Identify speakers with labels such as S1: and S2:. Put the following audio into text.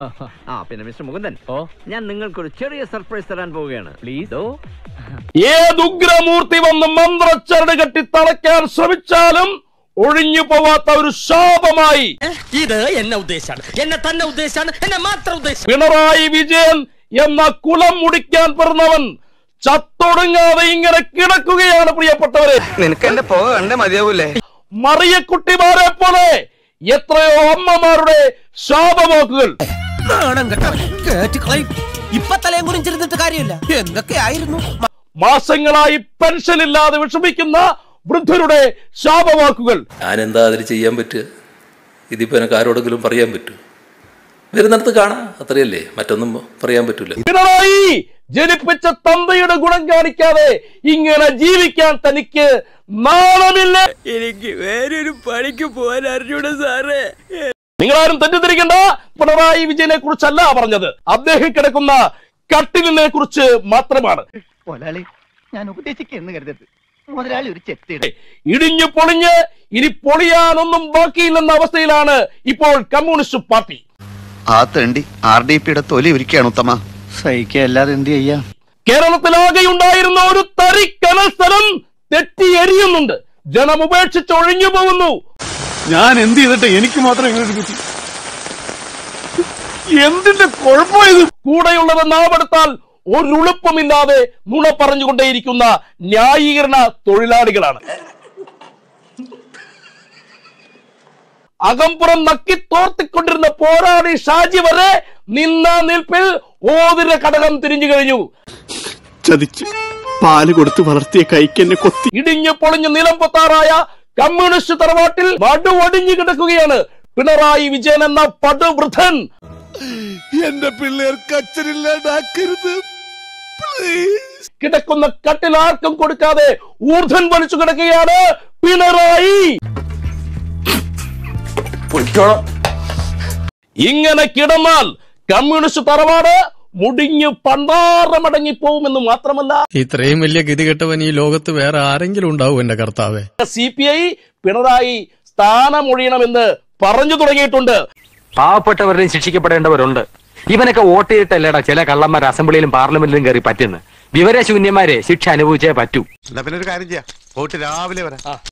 S1: ആ പിന്നെ മിസ്റ്റർ മുകുന്ദൻ
S2: ഓ
S1: ഞാൻ നിങ്ങൾക്കൊരു ചെറിയ സർപ്രൈസ് തരാൻ പോവുകയാണ്
S2: പ്ലീസ്
S1: ഓ
S3: ഏത് ഉഗ്രമൂർത്തി വന്ന് മന്ത്രച്ചരട് കെട്ടി തളയ്ക്കാൻ ശ്രമിച്ചാലും ഒഴിഞ്ഞു പോവാത്ത ഒരു ശാപമായി
S4: ഇത് എന്നെ ഉദ്ദേശാണ് എന്നെ തന്നെ ഉദ്ദേശാണ് എന്നെ മാത്രം ഉദ്ദേശം
S3: പിണറായി വിജയൻ എന്ന കുളം മുടിക്കാൻ പിറന്നവൻ ചത്തൊടുങ്ങാതെ ഇങ്ങനെ കിടക്കുകയാണ് പ്രിയപ്പെട്ടവരെ
S5: നിനക്ക് എന്റെ പുക കണ്ടേ മതിയാവൂലേ
S3: മറിയക്കുട്ടിമാരെ പോലെ എത്രയോ അമ്മമാരുടെ ശാപവാക്കുകൾ
S4: നാണം കെട്ടവൻ. കേറ്റ് കളയും. ഇപ്പൊ തലയും കുറിച്ചിരുന്നിട്ട് കാര്യമില്ല എന്തൊക്കെയായിരുന്നു
S3: മാസങ്ങളായി പെൻഷൻ ഇല്ലാതെ വിഷമിക്കുന്ന വൃദ്ധരുടെ ശാപവാക്കുകൾ
S6: ഞാൻ എന്താ അതിൽ ചെയ്യാൻ പറ്റുക ഇതിപ്പോ എനിക്ക് ആരോടെങ്കിലും പറയാൻ പറ്റൂ വരുന്നിടത്ത് കാണാം അത്രയല്ലേ മറ്റൊന്നും പറയാൻ പറ്റൂല
S3: പിണറായി ജനിപ്പിച്ച തന്തയുടെ ഗുണം കാണിക്കാതെ ഇങ്ങനെ ജീവിക്കാൻ തനിക്ക് നാണമില്ല
S4: എനിക്ക് വേറൊരു പണിക്ക് പോകാൻ അറിഞ്ഞൂടെ സാറേ
S3: നിങ്ങളാരും തെറ്റിദ്ധരിക്കണ്ട പിണറായി വിജയനെ കുറിച്ചല്ല പറഞ്ഞത് അദ്ദേഹം കിടക്കുന്ന കട്ടിലിനെ കുറിച്ച് മാത്രമാണ്
S7: മുതലാളി ഞാൻ ഉപദേശിക്കുന്നു കരുതരുത് മുതലാളി ഒരു ചെത്തിയുടെ
S3: ഇടിഞ്ഞു പൊളിഞ്ഞ് ഇനി പൊളിയാനൊന്നും ബാക്കിയില്ലെന്ന അവസ്ഥയിലാണ് ഇപ്പോൾ കമ്മ്യൂണിസ്റ്റ് പാർട്ടി
S5: ആ തണ്ടി ആർ ഡി പിയുടെ തൊലി ഒരുക്കുകയാണ് ഉത്തമ
S7: സഹിക്കുക അല്ലാതെ എന്ത് ചെയ്യാ
S3: കേരളത്തിലാകെ ഉണ്ടായിരുന്ന ഒരു തരി കനൽ സ്ഥലം തെറ്റി എരിയുന്നുണ്ട് ജനം ഉപേക്ഷിച്ച് ഒഴിഞ്ഞു പോകുന്നു
S8: ഞാൻ എന്ത് ചെയ്തിട്ട് എനിക്ക് മാത്രം ഇങ്ങനെ ഒരു കുത്തി എന്തിന്റെ കുഴപ്പമായത്
S3: കൂടെയുള്ളത് നാവെടുത്താൽ ഒരുളുപ്പമില്ലാതെ നുണ പറഞ്ഞുകൊണ്ടേയിരിക്കുന്ന ന്യായീകരണ തൊഴിലാളികളാണ് അകംപുറം നക്കി തോർത്തിക്കൊണ്ടിരുന്ന പോരാളി ഷാജി വരെ നിന്ന നിൽപ്പിൽ ഓതിര കടകം തിരിഞ്ഞു കഴിഞ്ഞു
S8: ചതിച്ച് പാല് കൊടുത്ത് വളർത്തിയ കൈക്ക് എന്നെ കൊത്തി
S3: ഇടിഞ്ഞു പൊളിഞ്ഞു നിലം പൊത്താറായ കമ്മ്യൂണിസ്റ്റ് തറവാട്ടിൽ വടുവടിഞ്ഞു കിടക്കുകയാണ് പിണറായി വിജയൻ എന്ന പടുവൃദ്ധൻ
S8: എന്റെ പിള്ളേർക്ക് അച്ഛനില്ലാണ്ടാക്കരുത്
S3: കിടക്കുന്ന കട്ടിൽ ആർക്കും കൊടുക്കാതെ ഊർധൻ വലിച്ചു കിടക്കുകയാണ് പിണറായി ഇങ്ങനെ കിടന്നാൽ കമ്മ്യൂണിസ്റ്റ് തറവാട് മുടിഞ്ഞു പണ്ടാറമടങ്ങി പോകുമെന്ന് മാത്രമല്ല
S9: ഇത്രയും വലിയ ഗതികെട്ടവൻ ഈ ലോകത്ത് വേറെ ആരെങ്കിലും ഉണ്ടാവും എന്റെ കർത്താവേ
S3: സി പി ഐ പിണറായി സ്ഥാനമൊഴിയണമെന്ന് പറഞ്ഞു തുടങ്ങിയിട്ടുണ്ട്
S2: പാവപ്പെട്ടവരുടെയും ശിക്ഷിക്കപ്പെടേണ്ടവരുണ്ട് ഇവനൊക്കെ വോട്ട് ചെയ്തിട്ടല്ലേടാ ചില കള്ളന്മാർ അസംബ്ലിയിലും പാർലമെന്റിലും കയറി പറ്റുന്നു വിവരശൂന്യന്മാരെ ശിക്ഷ അനുഭവിച്ചേ പറ്റൂ
S5: എന്നാ പിന്നെ ഒരു കാര്യം ചെയ്യാം പോയിട്ട് രാവിലെ വരാം